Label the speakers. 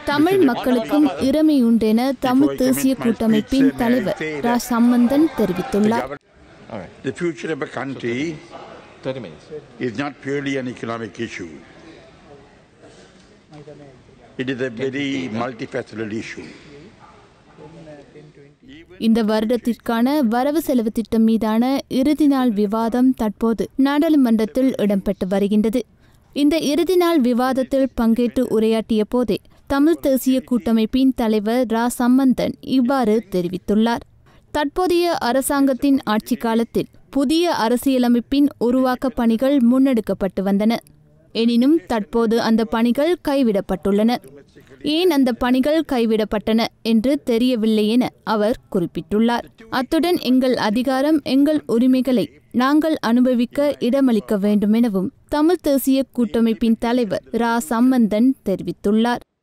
Speaker 1: தமிழ் மக்களுக்கும் இறமை உண்டென தமிழ் தேசிய கூட்டமைப்பின் தலைவர் ரா சம்பந்தன் தெரிவித்துள்ளார்
Speaker 2: All right,
Speaker 3: The future of a country
Speaker 2: 30 minutes.
Speaker 3: is not purely an economic issue. It is a very multifaceted issue.
Speaker 1: இந்த வருடத்திற்கான வரவு செலவு திட்டம் மீதான இறுதி நாள் விவாதம் தற்போது நாடாளுமன்றத்தில் இடம்பெற்று வருகின்றது இந்த இறுதி நாள் விவாதத்தில் பங்கேற்று உரையாற்றிய போதே தமிழ் தேசிய கூட்டமைப்பின் தலைவர் ரா சம்பந்தன் இவ்வாறு தெரிவித்துள்ளார் தற்போதைய அரசாங்கத்தின் ஆட்சி காலத்தில் புதிய அரசியலமைப்பின் உருவாக்க பணிகள் முன்னெடுக்கப்பட்டு வந்தன எனினும் தற்போது அந்த பணிகள் கைவிடப்பட்டுள்ளன ஏன் அந்த பணிகள் கைவிடப்பட்டன என்று தெரியவில்லை என அவர் குறிப்பிட்டுள்ளார் அத்துடன் எங்கள் அதிகாரம் எங்கள் உரிமைகளை நாங்கள் அனுபவிக்க இடமளிக்க வேண்டும் எனவும் தமிழ் தேசிய கூட்டமைப்பின் தலைவர் ரா சம்பந்தன் தெரிவித்துள்ளார்